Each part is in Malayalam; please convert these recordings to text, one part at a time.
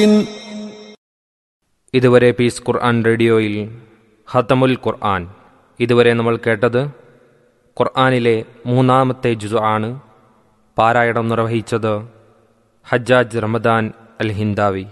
ഇതുവരെ പീസ് ഖുർആൻ റേഡിയോയിൽ ഹത്തമുൽ ഖുർആൻ ഇതുവരെ നമ്മൾ കേട്ടത് ഖുർആനിലെ മൂന്നാമത്തെ ജുസു ആണ് പാരായണം നിർവഹിച്ചത് ഹജ്ജാജ് റമദാൻ അൽ ഹിന്ദാവി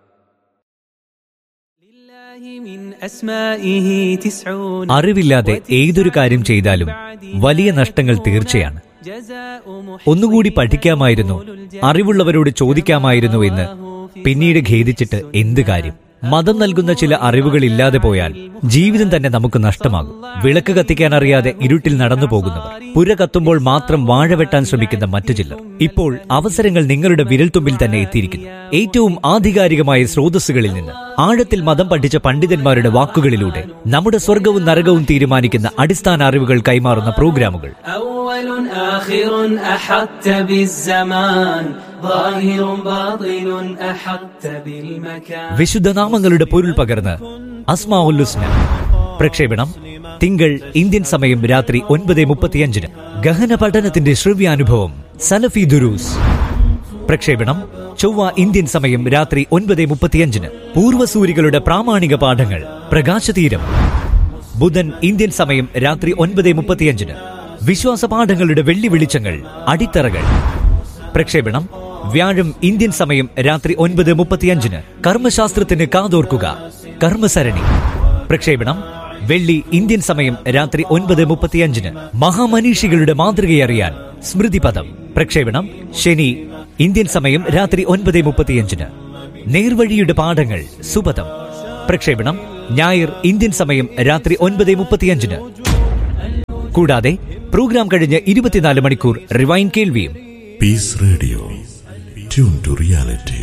അറിവില്ലാതെ ഏതൊരു കാര്യം ചെയ്താലും വലിയ നഷ്ടങ്ങൾ തീർച്ചയാണ് ഒന്നുകൂടി പഠിക്കാമായിരുന്നു അറിവുള്ളവരോട് ചോദിക്കാമായിരുന്നു എന്ന് പിന്നീട് ഖേദിച്ചിട്ട് എന്ത് കാര്യം മതം നൽകുന്ന ചില അറിവുകൾ ഇല്ലാതെ പോയാൽ ജീവിതം തന്നെ നമുക്ക് നഷ്ടമാകും വിളക്ക് കത്തിക്കാൻ അറിയാതെ ഇരുട്ടിൽ നടന്നു പോകുന്നവർ പുര കത്തുമ്പോൾ മാത്രം വാഴ വെട്ടാൻ ശ്രമിക്കുന്ന മറ്റു ചിലർ ഇപ്പോൾ അവസരങ്ങൾ നിങ്ങളുടെ വിരൽത്തുമ്പിൽ തന്നെ എത്തിയിരിക്കുന്നു ഏറ്റവും ആധികാരികമായ സ്രോതസ്സുകളിൽ നിന്ന് ആഴത്തിൽ മതം പഠിച്ച പണ്ഡിതന്മാരുടെ വാക്കുകളിലൂടെ നമ്മുടെ സ്വർഗവും നരകവും തീരുമാനിക്കുന്ന അടിസ്ഥാന അറിവുകൾ കൈമാറുന്ന പ്രോഗ്രാമുകൾ أول آخر أحطت بالزمان ظاهر باطن أحطت بالمكان വിശുദ്ധ നാമങ്ങളുടെ പൊരുൾ പകർന്ന് അസ്മാഉല്ലുസ്ന പ്രക്ഷേപണം തിങ്കൾ ഇന്ത്യൻ സമയം രാത്രി ഒൻപത് മുപ്പത്തിയഞ്ചിന് ഗഹന പഠനത്തിന്റെ ശ്രവ്യാനുഭവം സലഫി ദുരൂസ് പ്രക്ഷേപണം ചൊവ്വ ഇന്ത്യൻ സമയം രാത്രി ഒൻപത് മുപ്പത്തിയഞ്ചിന് പൂർവ്വസൂരികളുടെ പ്രാമാണിക പാഠങ്ങൾ പ്രകാശതീരം ബുധൻ ഇന്ത്യൻ സമയം രാത്രി ഒൻപത് മുപ്പത്തിയഞ്ചിന് വിശ്വാസ പാഠങ്ങളുടെ വെള്ളി വെളിച്ചങ്ങൾ അടിത്തറകൾ പ്രക്ഷേപണം വ്യാഴം ഇന്ത്യൻ സമയം രാത്രി ഒൻപത് മുപ്പത്തിയഞ്ചിന് കർമ്മശാസ്ത്രത്തിന് കാതോർക്കുക കർമ്മസരണി പ്രക്ഷേപണം വെള്ളി ഇന്ത്യൻ സമയം രാത്രി ഒൻപത് മുപ്പത്തിയഞ്ചിന് മഹാമനീഷികളുടെ മാതൃകയറിയാൻ സ്മൃതിപദം പ്രക്ഷേപണം ശനി ഇന്ത്യൻ സമയം രാത്രി ഒൻപത് മുപ്പത്തിയഞ്ചിന് നേർവഴിയുടെ പാഠങ്ങൾ സുപദം പ്രക്ഷേപണം ഞായർ ഇന്ത്യൻ സമയം രാത്രി ഒൻപത് മുപ്പത്തിയഞ്ചിന് കൂടാതെ പ്രോഗ്രാം കഴിഞ്ഞ് ഇരുപത്തിനാല് മണിക്കൂർ റിവൈൻ കേൾവിയും Peace Radio. Tune to reality.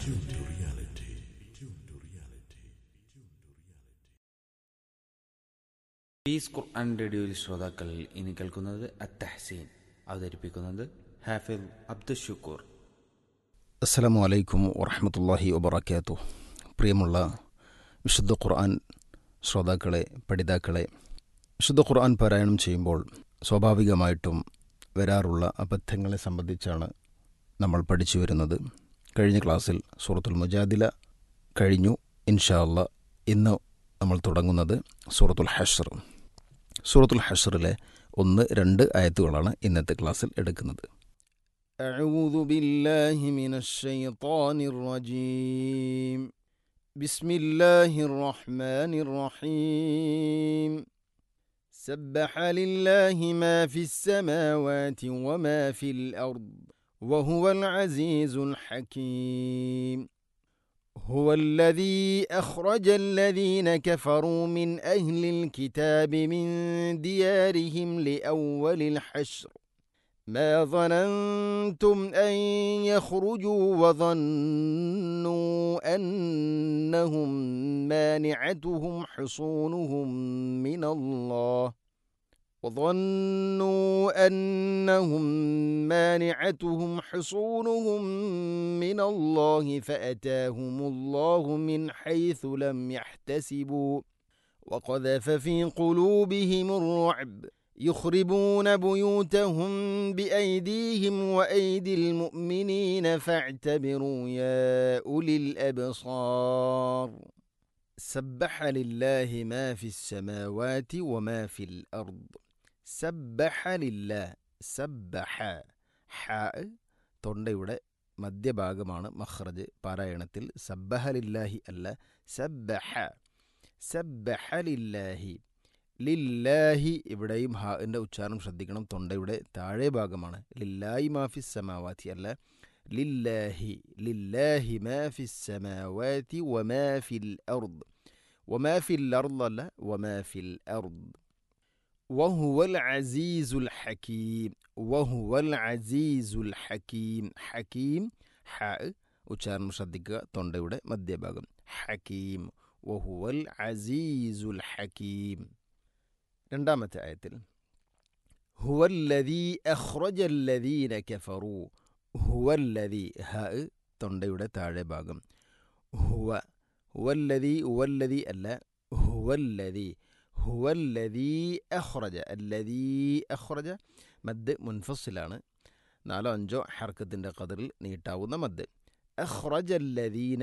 Peace ഖുർആൻ റേഡിയോയിൽ ശ്രോതാക്കൾ ഇനി കേൾക്കുന്നത് അത്തഹസീൻ അവതരിപ്പിക്കുന്നത് ഹാഫിൽ അബ്ദുൽ ഷുക്കൂർ അസ്സലാമു അലൈക്കും വറഹമത്തല്ലാഹി വബർക്കാത്തു പ്രിയമുള്ള വിശുദ്ധ ഖുർആൻ ശ്രോതാക്കളെ പഠിതാക്കളെ വിശുദ്ധ ഖുർആൻ പാരായണം ചെയ്യുമ്പോൾ സ്വാഭാവികമായിട്ടും വരാറുള്ള അബദ്ധങ്ങളെ സംബന്ധിച്ചാണ് നമ്മൾ പഠിച്ചു വരുന്നത് കഴിഞ്ഞ ക്ലാസ്സിൽ സൂറത്തുൽ മുജാദില കഴിഞ്ഞു ഇൻഷാ അല്ല ഇന്ന് നമ്മൾ തുടങ്ങുന്നത് സൂറത്തുൽ ഹഷർ സൂറത്തുൽ ഹഷറിലെ ഒന്ന് രണ്ട് ആയത്തുകളാണ് ഇന്നത്തെ ക്ലാസ്സിൽ എടുക്കുന്നത് أعوذ بالله من الشيطان الرجيم بسم الله الرحمن الرحيم سبح لله ما في السماوات وما في الأرض وهو العزيز الحكيم هو الذي أخرج الذين كفروا من أهل الكتاب من ديارهم لأول الحشر ما ظننتم أن يخرجوا وظنوا أنهم مانعتهم حصونهم من الله وظنوا أنهم مانعتهم حصونهم من الله فأتاهم الله من حيث لم يحتسبوا وقذف في قلوبهم الرعب يخربون بيوتهم بأيديهم وأيدي المؤمنين فاعتبروا يا أولي الأبصار سبح لله ما في السماوات وما في الأرض سبح لله سبح حاء തൊണ്ടയുടെ മധ്യഭാഗമാണ് മഖ്റജ് പാരായണത്തിൽ സബ്ബഹ ലില്ലാഹി അല്ല സബ്ബഹ സബ്ബഹ ലില്ലാഹി ലില്ലാഹി ഇവിടെയും ഹാഇൻ്റെ ഉച്ചാരണം ശ്രദ്ധിക്കണം തൊണ്ടയുടെ താഴെ ഭാഗമാണ് ലില്ലാഹി മാഫി സമാവാത്തി അല്ല ലില്ലാഹി ലില്ലാഹി മാഫി സമാവാത്തി വമാ ഫിൽ അർദ് വമാ ഫിൽ അർദ് അല്ല വമാ ഫിൽ അർദ് وهو العزيز الحكيم وهو العزيز الحكيم حكيم ഹ ഉച്ചാരണം ശ്രദ്ധിക്കുക തൊണ്ടയുടെ മധ്യഭാഗം ഹക്കീം വഹുവൽ അസീസുൽ ഹക്കീം രണ്ടാമത്തെ ആയത്തിൽ ഹുവല്ലദീ അഖ്റജല്ലദീന കഫറു ഹുവല്ലദീ ഹ തൊണ്ടയുടെ താഴെ ഭാഗം ഹുവ ഹുവല്ലദീ ഉവല്ലദീ അല്ല ഹുവല്ലദീ ഹുവല്ലദീ അഖ്റജ അല്ലദീ അഖ്റജ മദ് മുൻഫസിലാണ് നാലോ അഞ്ചോ ഹർക്കത്തിൻ്റെ കതിറിൽ നീട്ടാവുന്ന മദ് അഖ്റജല്ലദീന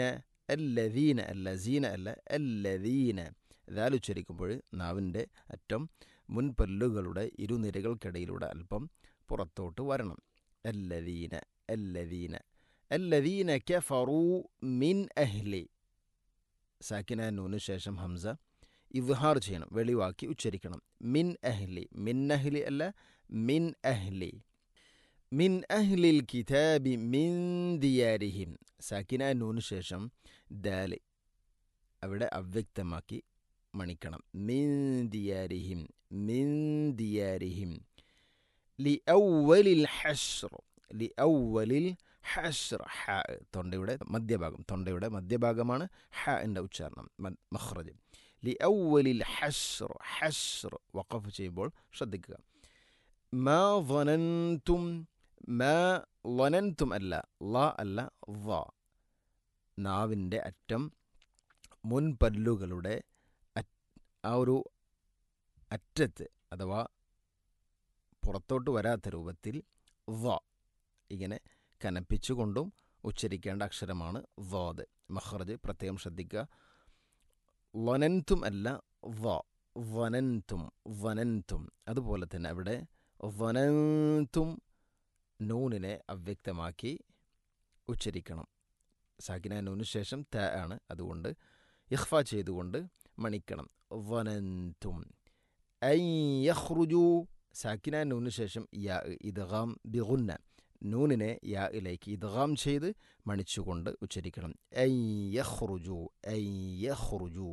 അല്ലദീന അല്ല സീന അല്ല അല്ലദീന ദാൽ ഉച്ചരിക്കുമ്പോൾ നാവിൻ്റെ അറ്റം മുൻപല്ലുകളുടെ ഇരുനിരകൾക്കിടയിലൂടെ അല്പം പുറത്തോട്ട് വരണം അല്ലദീന അല്ലദീന അല്ലദീന കഫറു മിൻ അഹ്ലി സാക്കിന നൂന് ശേഷം ഹംസ ഇവ്ഹാർ ചെയ്യണം വെളിവാക്കി ഉച്ചരിക്കണം മിൻ അഹ്ലി മിൻ അഹ്ലി അല്ല മിൻ അഹ്ലി മിൻ അഹ്ലിൽ കിതാബി മിൻ ദിയാരിഹിം സാക്കിന നൂന് ശേഷം ദാല് അവിടെ അവ്യക്തമാക്കി മണിക്കണം മിൻ ദിയാരിഹിം മിൻ ദിയാരിഹിം ലി ഔവലിൽ ഹഷ്ർ ലി ഔവലിൽ ഹഷ്ർ ഹ തൊണ്ടയുടെ മധ്യഭാഗം തൊണ്ടയുടെ മധ്യഭാഗമാണ് ഹ എൻ്റെ ഉച്ചാരണം മ- മഖ്റജ് ലി ഔവലിൽ ഹഷ്ർ ഹഷ്ർ വഖഫ് ചെയ്യുമ്പോൾ ശ്രദ്ധിക്കുക മാ വനന്തും മാ വനന്തും അല്ല ല അല്ല വ നാവിൻ്റെ അറ്റം മുൻപല്ലുകളുടെ അറ്റ്- ആ ഒരു അറ്റത്ത് അഥവാ പുറത്തോട്ട് വരാത്ത രൂപത്തിൽ വ ഇങ്ങനെ കനപ്പിച്ചുകൊണ്ടും ഉച്ചരിക്കേണ്ട അക്ഷരമാണ് വാദ് മഹ്റജ് പ്രത്യേകം ശ്രദ്ധിക്കുക വനന്തും അല്ല വ വനന്തും വനന്തും അതുപോലെ തന്നെ അവിടെ വനന്തും നൂനിനെ അവ്യക്തമാക്കി ഉച്ചരിക്കണം സാക്കിന നൂന് ശേഷം ത ആണ് അതുകൊണ്ട് ഇഖ്ഫ ചെയ്തുകൊണ്ട് മണിക്കണം വനന്തും ഐ യഖ്റുജു സാക്കിന നൂന് ശേഷം യാ ഇദ്ഗാം ബിഗുന്ന നൂനിനെ യാ ഇലേക്ക് ഇദ്ഗാം ചെയ്ത് മണിച്ചുകൊണ്ട് ഉച്ചരിക്കണം ഐ യഖ്റുജു ഐ യഖ്റുജു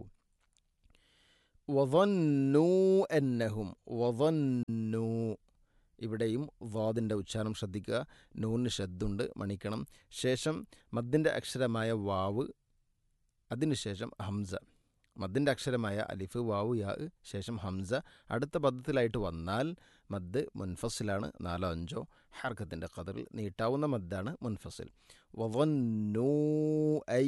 വظന്നൂ അന്നഹും വظന്നൂ ഇവിടെയും വാദിൻ്റെ ഉച്ചാരണം ശ്രദ്ധിക്കുക നൂന് ഷദ്ദുണ്ട് മണിക്കണം ശേഷം മദ്ദിൻ്റെ അക്ഷരമായ വാവ് അതിനുശേഷം ഹംസ മദ്ദിൻ്റെ അക്ഷരമായ അലിഫ് വാവ് യാ ശേഷം ഹംസ അടുത്ത പദത്തിലായിട്ട് വന്നാൽ മദ് മുൻഫസിലാണ് നാലോ അഞ്ചോ ഹർക്കത്തിൻ്റെ കതറിൽ നീട്ടാവുന്ന മദ്ദാണ് മുൻഫസിൽ വവന്നൂ ഐ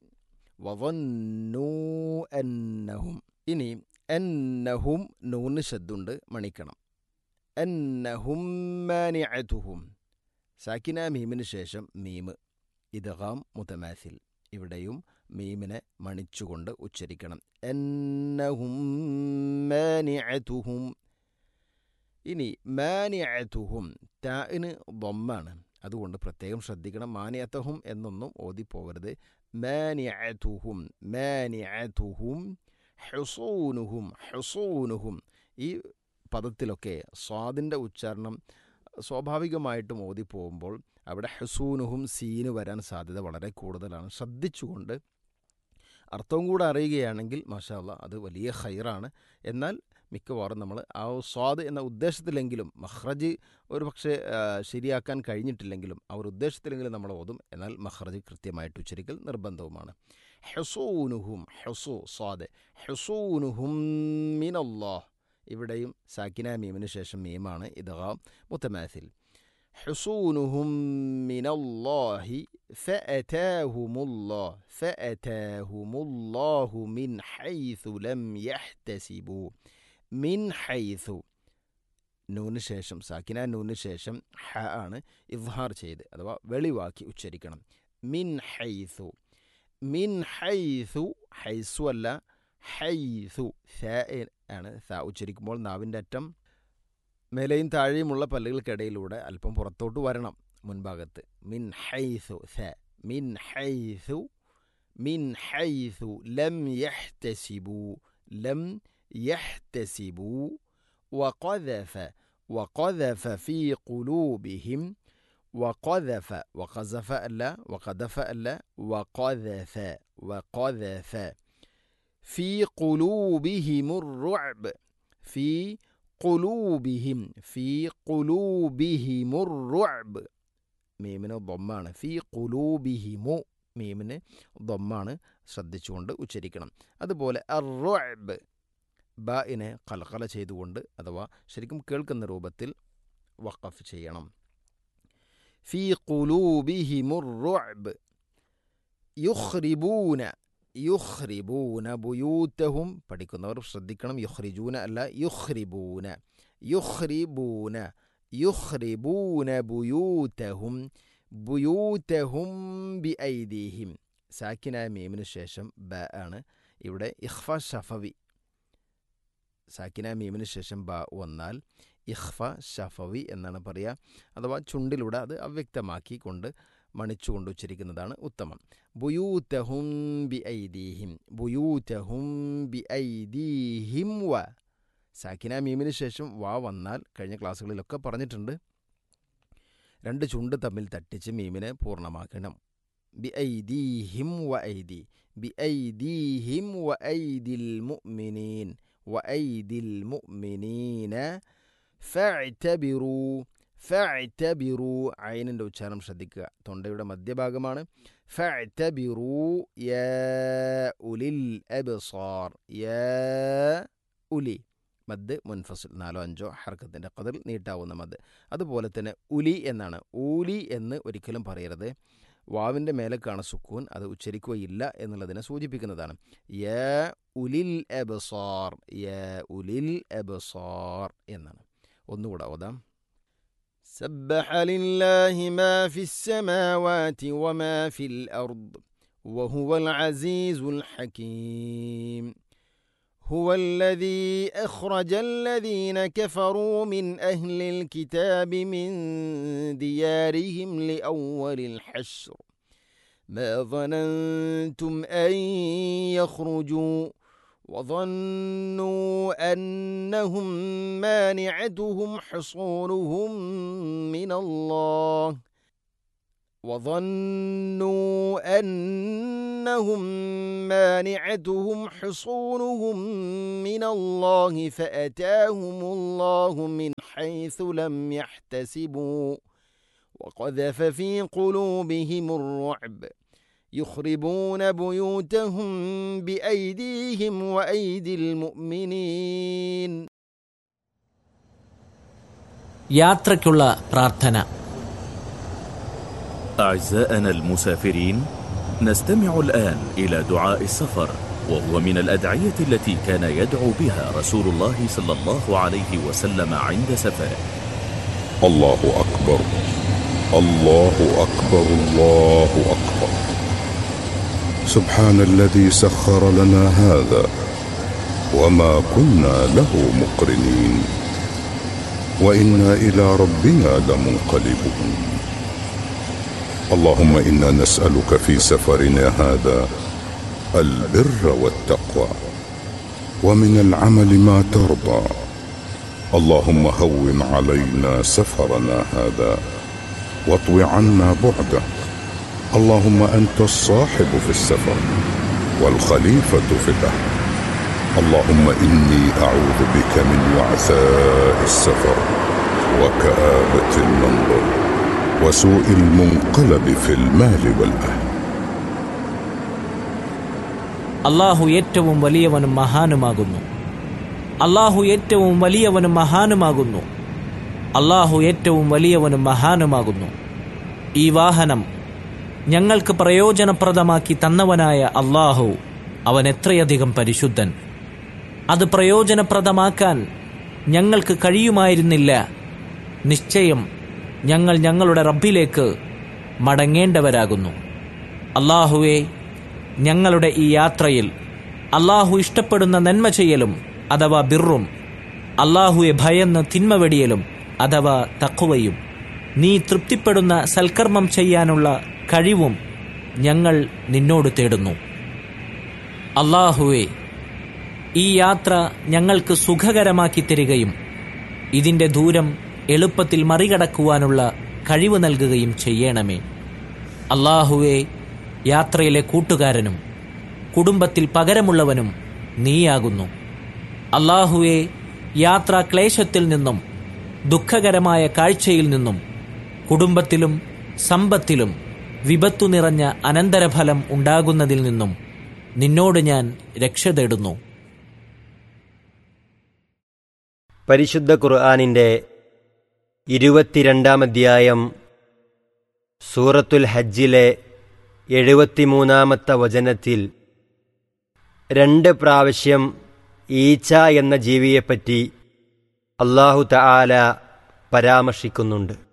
വവന്നൂ എന്നഹും ഇനി എന്നഹും നൂന് ശദ്ദുണ്ട് മണിക്കണം എന്നഹും മാനിഅതുഹും സാക്കിന മീമിന് ശേഷം മീമ് ഇദ്ഗാം മുതമാസിൽ ഇവിടെയും മീമിനെ മണിച്ചുകൊണ്ട് ഉച്ചരിക്കണം എന്നഹും മാനിഅതുഹും ഇനി മാനിഅതുഹും താഇന് ദമ്മാണ് അതുകൊണ്ട് പ്രത്യേകം ശ്രദ്ധിക്കണം മാനിയത്തഹും എന്നൊന്നും ഓതിപ്പോകരുത് മാനിഅതുഹും മാനിഅതുഹും ഹുസൂനുഹും ഹുസൂനുഹും ഈ പദത്തിലൊക്കെ സ്വാദിൻ്റെ ഉച്ചാരണം സ്വാഭാവികമായിട്ടും ഓതിപ്പോകുമ്പോൾ അവിടെ ഹസൂനുഹും സീന് വരാൻ സാധ്യത വളരെ കൂടുതലാണ് ശ്രദ്ധിച്ചുകൊണ്ട് അർത്ഥവും കൂടെ അറിയുകയാണെങ്കിൽ മാഷാല്ല അത് വലിയ ഹൈറാണ് എന്നാൽ മിക്കവാറും നമ്മൾ ആ സ്വാദ് എന്ന ഉദ്ദേശത്തിലെങ്കിലും മഹ്റജ് ഒരു പക്ഷേ ആ, ശരിയാക്കാൻ കഴിഞ്ഞിട്ടില്ലെങ്കിലും ആ ഒരു ഉദ്ദേശത്തിലെങ്കിലും നമ്മൾ ഓതും എന്നാൽ മഹ്റജ് കൃത്യമായിട്ട് ഉച്ചരിക്കൽ നിർബന്ധവുമാണ് ഹെസൂനുഹും ഹെസു സ്വാദ് ഹെസൂനുഹും മിനല്ലാഹ് ഇവിടെയും സാക്കിന മീമിന് ശേഷം മീമാണ് ഇദ്ഗാ മുത്തമാസിൽ حصونهم من الله فأتاهم الله فأتاهم الله من حيث لم يحتسبوا من حيث നൂന് ശേഷം സാക്കിന നൂന് ശേഷം ഹ ആണ് ഇദ്ഹാർ ചെയ്ത് അഥവാ വെളിവാക്കി ഉച്ചരിക്കണം മിൻ ഹൈസു മിൻ ഹൈസു ഹൈസു അല്ല ഹൈസു സ ആണ് സ ഉച്ചരിക്കുമ്പോൾ നാവിൻ്റെ അറ്റം മേലെയും താഴെയുമുള്ള പല്ലുകൾക്കിടയിലൂടെ അല്പം പുറത്തോട്ട് വരണം മുൻഭാഗത്ത് മിൻ ഹൈസു സ മിൻ ഹൈസു മിൻ ഹൈസു ലം യഹ്തസിബു ലം യഹ്തസിബു وقذف وقذف في قلوبهم وقذف وقذف ألا وقذف ألا وقذف وقذف في قلوبهم الرعب في قلوبهم في قلوبهم الرعب മീമിന് ദൊമ്മാണ് ഫി കുലൂബിഹിമു മീമിന് ദൊമ്മാണ് ശ്രദ്ധിച്ചുകൊണ്ട് ഉച്ചരിക്കണം അതുപോലെ അറുഅബ് ബാഇനെ കൽക്കല ചെയ്തുകൊണ്ട് അഥവാ ശരിക്കും കേൾക്കുന്ന രൂപത്തിൽ വഖഫ് ചെയ്യണം ഫി കുലൂബിഹിമുർ റുഅബ് യുഖ്രിബൂന യുഖ്രിബൂന ബുയൂത്തഹും പഠിക്കുന്നവർ ശ്രദ്ധിക്കണം യുഖ്രിജൂന അല്ല യുഖ്രിബൂന യുഖ്രിബൂന യുഖ്രിബൂന ബുയൂത്തഹും ബുയൂത്തഹും ബി ഐദീഹിം സാക്കിനായ മീമിന് ശേഷം ബ ആണ് ഇവിടെ ഇഖ്ഫ ഷഫവി സാക്കിനായ മീമിന് ശേഷം ബ വന്നാൽ ഇഖ്ഫ ഷഫവി എന്നാണ് പറയുക അഥവാ ചുണ്ടിലൂടെ അത് അവ്യക്തമാക്കി കൊണ്ട് മണിച്ചുകൊണ്ട് ഉച്ചരിക്കുന്നതാണ് ഉത്തമം ബുയൂത്തഹും ബി ഐദീഹിം ബുയൂത്തഹും ബി ഐദീഹിം വ സാക്കിന മീമിന് ശേഷം വ വന്നാൽ കഴിഞ്ഞ ക്ലാസ്സുകളിലൊക്കെ പറഞ്ഞിട്ടുണ്ട് രണ്ട് ചുണ്ട് തമ്മിൽ തട്ടിച്ച് മീമിനെ പൂർണ്ണമാക്കണം ബി ഐദീഹിം വ ഐദി ബി ഐദീഹിം വ ഐദിൽ മുഅ്മിനീൻ വ ഐദിൽ മുഅ്മിനീന ഫഅ്തബിറൂ ഫഅ്തബിറൂ ഐനിൻ്റെ ഉച്ചാരണം ശ്രദ്ധിക്കുക തൊണ്ടയുടെ മധ്യഭാഗമാണ് ഫഅ്തബിറൂ യാ ഉലിൽ അബ്സാർ യാ ഉലി മദ് മുൻഫസിൽ നാലോ അഞ്ചോ ഹർക്കത്തിൻ്റെ കതിൽ നീട്ടാവുന്ന മദ് അതുപോലെ തന്നെ ഉലി എന്നാണ് ഊലി എന്ന് ഒരിക്കലും പറയരുത് വാവിൻ്റെ മേലേക്കാണ് സുക്കൂൻ അത് ഉച്ചരിക്കുകയില്ല എന്നുള്ളതിനെ സൂചിപ്പിക്കുന്നതാണ് യ ഉലിൽ എബസാർ യ ഉലിൽ എബസാർ എന്നാണ് ഒന്നുകൂടെ ഓതാം سبح لله ما في السماوات وما في الأرض وهو العزيز الحكيم هو الذي أخرج الذين كفروا من أهل الكتاب من ديارهم لأول الحشر ما ظننتم أن يخرجوا وظنوا أنهم مانعتهم حصونهم من الله وظنوا أنهم مانعتهم حصونهم من الله فأتاهم الله من حيث لم يحتسبوا وقذف في قلوبهم الرعب يخربون بيوتهم بأيديهم وأيدي المؤمنين യാത്രയ്ക്കുള്ള പ്രാർത്ഥന أعزائنا المسافرين نستمع الآن إلى دعاء السفر وهو من الأدعية التي كان يدعو بها رسول الله صلى الله عليه وسلم عند سفره الله أكبر الله أكبر الله أكبر سبحان الذي سخر لنا هذا وما كنا له مقرنين وإنا إلى ربنا لمنقلبون اللهم إنا نسألك في سفرنا هذا البر والتقوى ومن العمل ما ترضى اللهم هون علينا سفرنا هذا واطو عنا بعده اللهم أنت الصاحب في السفر والخليفة في الأهل اللهم إني أعوذ بك من وعثاء السفر وكآبة المنظر وسوء المنقلب في المال والأهل അള്ളാഹു ഏറ്റവും വലിയവനും മഹാനുമാകുന്നു അള്ളാഹു ഏറ്റവും വലിയവനും മഹാനുമാകുന്നു അള്ളാഹു ഏറ്റവും വലിയവനും മഹാനുമാകുന്നു ഈ വാഹനം ഞങ്ങൾക്ക് പ്രയോജനപ്രദമാക്കി തന്നവനായ അള്ളാഹു അവൻ എത്രയധികം പരിശുദ്ധൻ അത് പ്രയോജനപ്രദമാക്കാൻ ഞങ്ങൾക്ക് കഴിയുമായിരുന്നില്ല നിശ്ചയം ഞങ്ങൾ ഞങ്ങളുടെ റബ്ബിലേക്ക് മടങ്ങേണ്ടവരാകുന്നു അള്ളാഹുവെ ഞങ്ങളുടെ ഈ യാത്രയിൽ അള്ളാഹു ഇഷ്ടപ്പെടുന്ന നന്മ ചെയ്യലും അഥവാ ബിറും അള്ളാഹുവെ ഭയന്ന് തിന്മ വെടിയലും അഥവാ തക്കുവയും നീ തൃപ്തിപ്പെടുന്ന സൽക്കർമ്മം ചെയ്യാനുള്ള കഴിവും ഞങ്ങൾ നിന്നോട് തേടുന്നു അള്ളാഹുവെ ഈ യാത്ര ഞങ്ങൾക്ക് സുഖകരമാക്കി തരികയും ഇതിന്റെ ദൂരം എളുപ്പത്തിൽ മറികടക്കുവാനുള്ള കഴിവ് നൽകുകയും ചെയ്യണമേ അള്ളാഹുവെ യാത്രയിലെ കൂട്ടുകാരനും കുടുംബത്തിൽ പകരമുള്ളവനും നീയാകുന്നു അള്ളാഹുവെ യാത്രാ ക്ലേശത്തിൽ നിന്നും ദുഃഖകരമായ കാഴ്ചയിൽ നിന്നും കുടുംബത്തിലും സമ്പത്തിലും വിപത്തു നിറഞ്ഞ അനന്തരഫലം ഉണ്ടാകുന്നതിൽ നിന്നും നിന്നോട് ഞാൻ രക്ഷ തേടുന്നു പരിശുദ്ധ ഖുർആാനിൻ്റെ ഇരുപത്തിരണ്ടാം അധ്യായം സൂറത്തുൽ ഹജ്ജിലെ എഴുപത്തിമൂന്നാമത്തെ വചനത്തിൽ രണ്ട് പ്രാവശ്യം ഈച്ച എന്ന ജീവിയെപ്പറ്റി അള്ളാഹു തആല പരാമർശിക്കുന്നുണ്ട്